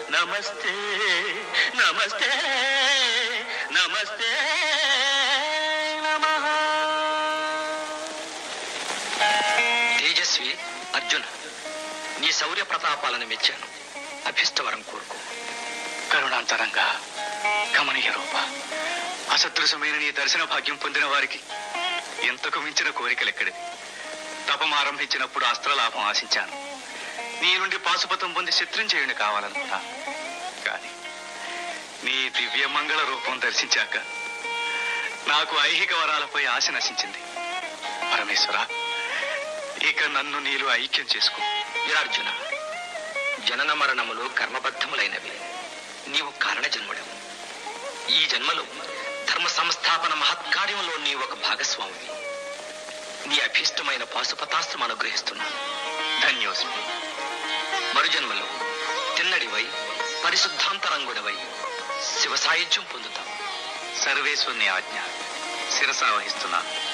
నమస్తే నమస్తే నమస్తే నమః తేజస్వి అర్జున నీ శౌర్య ప్రతాపాలను మెచ్చాను అభిష్టవరం కోరుకో కరుణాంతరంగా కమనీయ రూప అసదృశమైన నీ దర్శన భాగ్యం పొందిన వారికి ఎంతకు మించిన కోరికలెక్కడిది తపం ఆరంభించినప్పుడు అస్త్రలాభం ఆశించాను నీ నుండి పాశుపతం పొంది శత్రుంజయుని కావాలనుకున్నా కానీ నీ దివ్య మంగళ రూపం దర్శించాక నాకు ఐహిక వరాలపై ఆశ నశించింది పరమేశ్వర ఇక నన్ను నీలో ఐక్యం చేసుకో వీరార్జున జనన మరణములు కర్మబద్ధములైనవి నీవు కారణ జన్ముడవు ఈ జన్మలో ధర్మ సంస్థాపన మహత్కార్యంలో నీ ఒక భాగస్వామివి నీ అభీష్టమైన పాశుపతాస్త్రం అనుగ్రహిస్తున్నాను ధన్యోస్మి మరు జన్మలో తిన్నడివై పరిశుద్ధాంతరంగుడవై శివ సాయుధ్యం పొందుతావు సర్వేశ్వరుని ఆజ్ఞ శిరసా వహిస్తున్నాను